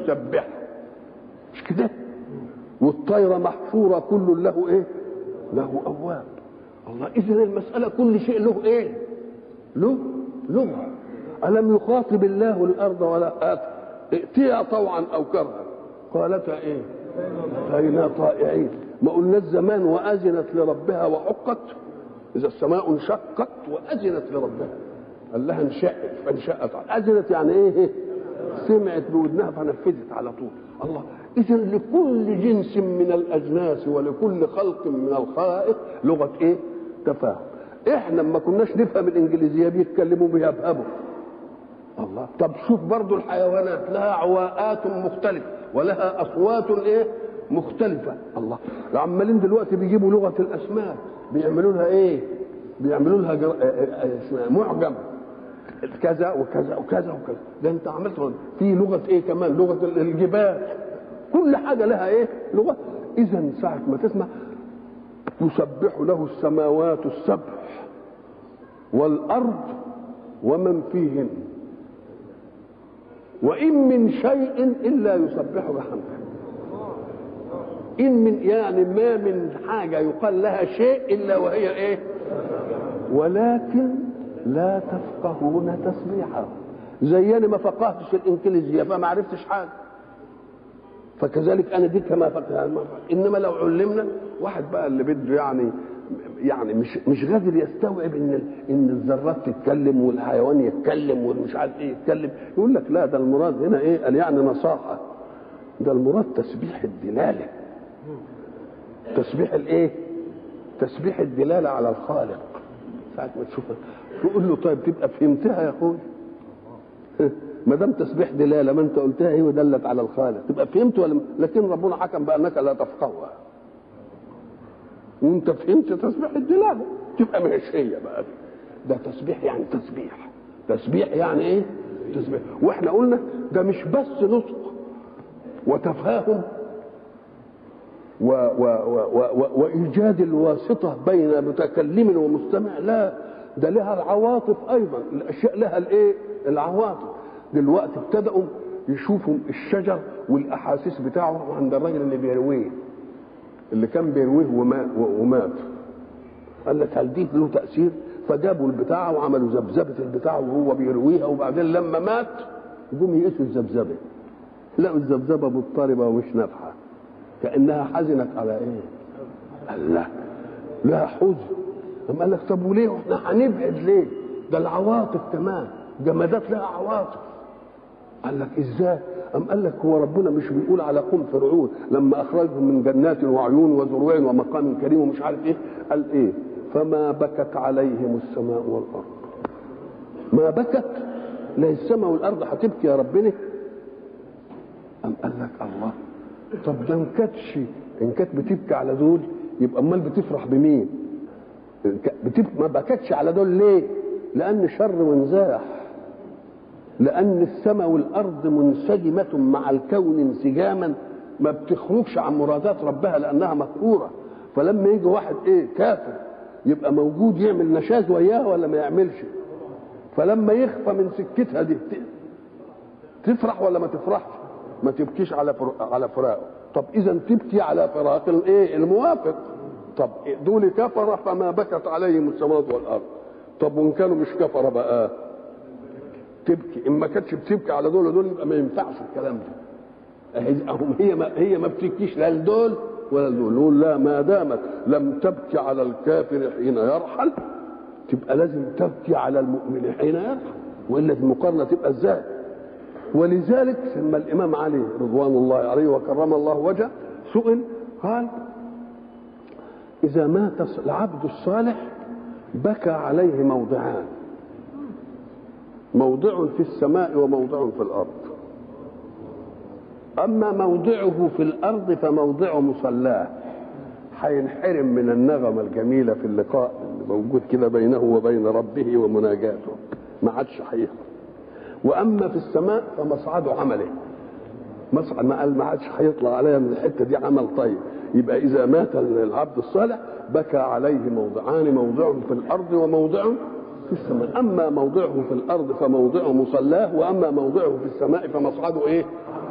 يسبح مش كده والطير محفورة كل له ايه له أواب الله إذا المسألة كل شيء له ايه له لغة ألم يخاطب الله الأرض ولا آت ائتيها طوعا أو كرها قالتا ايه أتينا طائعين ما قلنا زمان وأذنت لربها وحقت إذا السماء انشقت وأذنت لربها قال لها انشقت فانشقت أذنت يعني إيه؟ سمعت بودنها فنفذت على طول الله إذا لكل جنس من الأجناس ولكل خلق من الخلائق لغة إيه؟ تفاهم إحنا ما كناش نفهم الإنجليزية بيتكلموا بيبهبوا الله طب شوف برضو الحيوانات لها عواءات مختلفة ولها أصوات إيه؟ مختلفة الله عمالين دلوقتي بيجيبوا لغة الأسماك بيعملوا لها إيه؟ بيعملوا لها جر... معجم كذا وكذا وكذا وكذا ده انت عملت في لغه ايه كمان لغه الجبال كل حاجه لها ايه لغه اذا ساعه ما تسمع تسبح له السماوات السبع والارض ومن فيهن وان من شيء الا يسبح بحمده ان من يعني ما من حاجه يقال لها شيء الا وهي ايه ولكن لا تفقهون تسبيحه زي انا ما فقهتش الانجليزيه فما عرفتش حاجه فكذلك انا دي كما فقه انما لو علمنا واحد بقى اللي بده يعني يعني مش مش قادر يستوعب ان ان الذرات تتكلم والحيوان يتكلم والمش عارف ايه يتكلم يقول لك لا ده المراد هنا ايه قال يعني نصاحه ده المراد تسبيح الدلاله تسبيح الايه تسبيح الدلاله على الخالق ساعه ما تشوفها تقول له طيب تبقى فهمتها يا اخوي ما دام تسبيح دلاله ما انت قلتها هي ودلت على الخالق تبقى فهمت ولا لكن ربنا حكم بانك لا تفقهها وانت فهمت تسبيح الدلاله تبقى مش هي بقى ده تسبيح يعني تسبيح تسبيح يعني ايه تسبيح واحنا قلنا ده مش بس نطق وتفاهم و و و و وايجاد الواسطه بين متكلم ومستمع لا ده لها العواطف ايضا الاشياء لها الايه العواطف دلوقتي ابتدأوا يشوفوا الشجر والاحاسيس بتاعه عند الراجل اللي بيرويه اللي كان بيرويه ومات قال لك هل دي له تاثير فجابوا البتاعه وعملوا ذبذبه البتاعه وهو بيرويها وبعدين لما مات جم يقيسوا الذبذبه لقوا الذبذبه مضطربه ومش نافعه كانها حزنت على ايه؟ قال لا لا حزن أم قال لك طب وليه واحنا هنبعد ليه؟ ده العواطف كمان جمادات لها عواطف قال لك ازاي؟ أم قال لك هو ربنا مش بيقول على قوم فرعون لما أخرجهم من جنات وعيون وزروع ومقام كريم ومش عارف إيه قال إيه فما بكت عليهم السماء والأرض ما بكت لا السماء والأرض هتبكي يا ربنا أم قال لك الله طب ده ان كانتش ان كانت بتبكي على دول يبقى امال بتفرح بمين؟ بتبكي ما بكتش على دول ليه؟ لأن شر وانزاح لأن السماء والأرض منسجمة مع الكون انسجاما ما بتخرجش عن مرادات ربها لأنها مقهورة فلما يجي واحد إيه كافر يبقى موجود يعمل نشاز وياها ولا ما يعملش فلما يخفى من سكتها دي تفرح ولا ما تفرحش ما تبكيش على على فراقه طب اذا تبكي على فراق الايه الموافق طب دول كفره فما بكت عليهم السماوات والارض طب وان كانوا مش كفره بقى تبكي ان ما كانتش بتبكي على دول ودول يبقى ما ينفعش الكلام ده هم هي ما هي ما بتبكيش لا لدول ولا لدول نقول لا ما دامت لم تبكي على الكافر حين يرحل تبقى لازم تبكي على المؤمن حين يرحل والا المقارنه تبقى ازاي ولذلك لما الامام علي رضوان الله عليه وكرم الله وجهه سئل قال اذا مات العبد الصالح بكى عليه موضعان موضع في السماء وموضع في الارض اما موضعه في الارض فموضع مصلاه هينحرم من النغمه الجميله في اللقاء اللي موجود كده بينه وبين ربه ومناجاته ما عادش هيهرب واما في السماء فمصعد عمله مصعد ما قال ما عادش هيطلع عليا من الحته دي عمل طيب يبقى اذا مات العبد الصالح بكى عليه موضعان موضع في الارض وموضع في السماء اما موضعه في الارض فموضع مصلاه واما موضعه في السماء فمصعده ايه